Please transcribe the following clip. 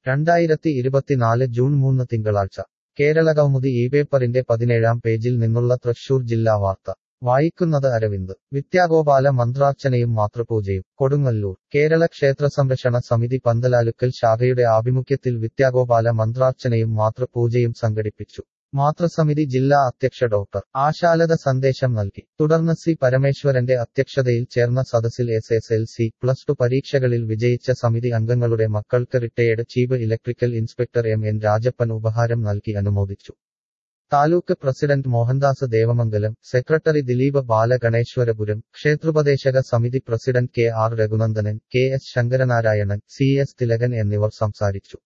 രണ്ടായിരത്തി ഇരുപത്തിനാല് ജൂൺ മൂന്ന് തിങ്കളാഴ്ച കേരളകൗമുദി ഈ പേപ്പറിന്റെ പതിനേഴാം പേജിൽ നിന്നുള്ള തൃശൂർ ജില്ലാ വാർത്ത വായിക്കുന്നത് അരവിന്ദ് വിദ്യാഗോപാല മന്ത്രാർച്ചനയും മാതൃപൂജയും കൊടുങ്ങല്ലൂർ കേരള ക്ഷേത്ര സംരക്ഷണ സമിതി പന്തലാലുക്കൽ ശാഖയുടെ ആഭിമുഖ്യത്തിൽ വിദ്യാഗോപാല മന്ത്രാർച്ചനയും മാതൃപൂജയും സംഘടിപ്പിച്ചു മാതൃസമിതി ജില്ലാ അധ്യക്ഷ ഡോക്ടർ ആശാലത സന്ദേശം നൽകി തുടർന്ന് സി പരമേശ്വരന്റെ അധ്യക്ഷതയിൽ ചേർന്ന സദസ്സിൽ S S L C plus two പരീക്ഷകളിൽ വിജയിച്ച സമിതി അംഗങ്ങളുടെ മക്കൾക്ക് retired chief electrical inspector M N Rajappan ഉപഹാരം നൽകി അനുമോദിച്ചു താലൂക്ക് പ്രസിഡന്റ് മോഹൻദാസ് ദേവമംഗലം സെക്രട്ടറി ദിലീപ് ബാലഗണേശ്വരപുരം ക്ഷേത്രോപദേശക സമിതി president K R Raghunandanan K S Sankaranarayanan C S Thilakan എന്നിവർ സംസാരിച്ചു